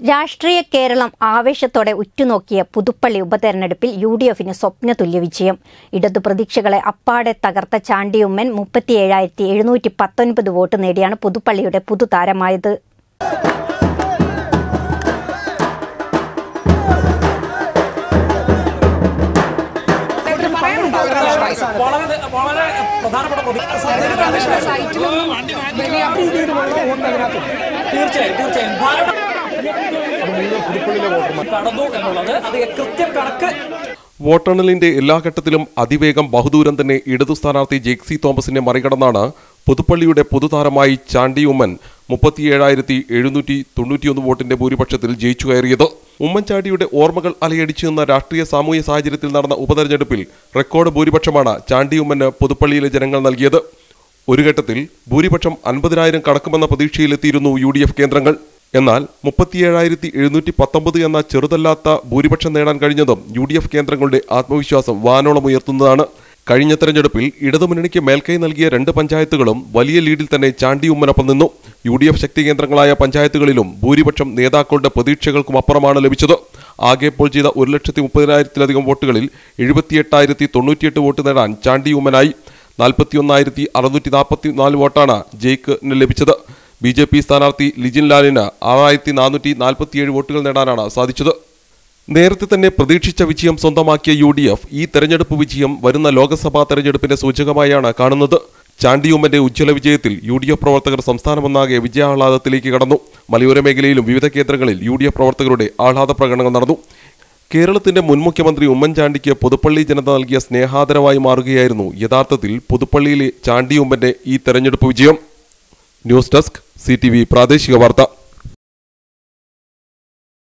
രാഷ്ട്രീയ കേരളം ആവേശത്തോടെ ഉറ്റുനോക്കിയ പുതുപ്പള്ളി ഉപതെരഞ്ഞെടുപ്പിൽ യു ഡി എഫിന് സ്വപ്നതുല്യ വിജയം ഇടതു പ്രതീക്ഷകളെ അപ്പാടെ തകർത്ത ചാണ്ടിയുമ്മൻ മുപ്പത്തിയേഴായിരത്തി എഴുന്നൂറ്റി പത്തൊൻപത് വോട്ട് നേടിയാണ് പുതുപ്പള്ളിയുടെ പുതുതാരമായത് വളരെ വളരെ പ്രധാനപ്പെട്ട പ്രതി- തീർച്ചയായും തീർച്ചയായും ധാരണ കടന്നു എന്നുള്ളത് അത് കൃത്യം കണക്ക് വോട്ടെണ്ണലിന്റെ എല്ലാ ഘട്ടത്തിലും അതിവേഗം ബഹുദൂരം തന്നെ ഇടതു സ്ഥാനാർത്ഥി ജെക്സി തോമസിനെ മറികടന്നാണ് പുതുപ്പള്ളിയുടെ പുതുതാരമായി ചാണ്ടി ഉമ്മൻ മുപ്പത്തിയേഴായിരത്തി എഴുന്നൂറ്റി തൊണ്ണൂറ്റിയൊന്ന് വോട്ടിന്റെ ഭൂരിപക്ഷത്തിൽ ജയിച്ചു കയറിയത് ഉമ്മൻചാണ്ടിയുടെ ഓർമ്മകൾ അലയടിച്ചു നിന്ന രാഷ്ട്രീയ സാമൂഹ്യ സാഹചര്യത്തിൽ നടന്ന ഉപതെരഞ്ഞെടുപ്പിൽ റെക്കോർഡ് ഭൂരിപക്ഷമാണ് ചാണ്ടി ഉമ്മന് പുതുപ്പള്ളിയിലെ ജനങ്ങൾ നൽകിയത് ഒരു ഘട്ടത്തിൽ ഭൂരിപക്ഷം അൻപതിനായിരം കടക്കുമെന്ന പ്രതീക്ഷയിലെത്തിയിരുന്നു യു ഡി എഫ് കേന്ദ്രങ്ങൾ എന്നാൽ മുപ്പത്തിയേഴായിരത്തി എഴുന്നൂറ്റി പത്തൊമ്പത് എന്ന ചെറുതല്ലാത്ത ഭൂരിപക്ഷം നേടാൻ കഴിഞ്ഞതും യു ഡി എഫ് കേന്ദ്രങ്ങളുടെ ആത്മവിശ്വാസം വാനോളം ഉയർത്തുന്നതാണ് കഴിഞ്ഞ തെരഞ്ഞെടുപ്പിൽ ഇടതുമുന്നണിക്ക് മേൽക്കൈ നൽകിയ രണ്ട് പഞ്ചായത്തുകളും വലിയ ലീഡിൽ തന്നെ ചാണ്ടി ഉമ്മനൊപ്പം നിന്നു യു ഡി എഫ് ശക്തി കേന്ദ്രങ്ങളായ പഞ്ചായത്തുകളിലും ഭൂരിപക്ഷം നേതാക്കളുടെ പ്രതീക്ഷകൾക്കും അപ്പുറമാണ് ലഭിച്ചത് ആകെ പോൾ ചെയ്ത ഒരു ലക്ഷത്തി മുപ്പതിനായിരത്തിലധികം വോട്ടുകളിൽ എഴുപത്തിയെട്ടായിരത്തി തൊണ്ണൂറ്റിയെട്ട് വോട്ട് നേടാൻ ചാണ്ടി ഉമ്മനായി നാൽപ്പത്തിയൊന്നായിരത്തി അറുന്നൂറ്റി നാൽപ്പത്തി നാല് വോട്ടാണ് ജയിക്കിന് ലഭിച്ചത് ബി ജെ പി സ്ഥാനാർത്ഥി ലിജിൻ ലാലിന് ആറായിരത്തി നാനൂറ്റി നാൽപ്പത്തിയേഴ് വോട്ടുകൾ നേടാനാണ് സാധിച്ചത് നേരത്തെ തന്നെ പ്രതീക്ഷിച്ച വിജയം സ്വന്തമാക്കിയ യു ഡി എഫ് ഈ തെരഞ്ഞെടുപ്പ് വിജയം വരുന്ന ലോക്സഭാ തെരഞ്ഞെടുപ്പിന്റെ സൂചകമായാണ് കാണുന്നത് ചാണ്ടിയുമ്മന്റെ ഉജ്ജ്വല വിജയത്തിൽ യു ഡി എഫ് പ്രവർത്തകർ സംസ്ഥാനമൊന്നാകെ വിജയാഹ്ലാദത്തിലേക്ക് കടന്നു മലയോര മേഖലയിലും വിവിധ കേന്ദ്രങ്ങളിൽ യു ഡി എഫ് പ്രവർത്തകരുടെ ആഹ്ലാദ പ്രകടനങ്ങൾ നടന്നു കേരളത്തിന്റെ മുൻ മുഖ്യമന്ത്രി ഉമ്മൻചാണ്ടിക്ക് പുതുപ്പള്ളി ജനത നൽകിയ സ്നേഹാദരവായി മാറുകയായിരുന്നു യഥാർത്ഥത്തിൽ പുതുപ്പള്ളിയിലെ ചാണ്ടിയുമ്മന്റെ ഈ തെരഞ്ഞെടുപ്പ് വിജയം ന്യൂസ് ഡെസ്ക് സി പ്രാദേശിക വാർത്ത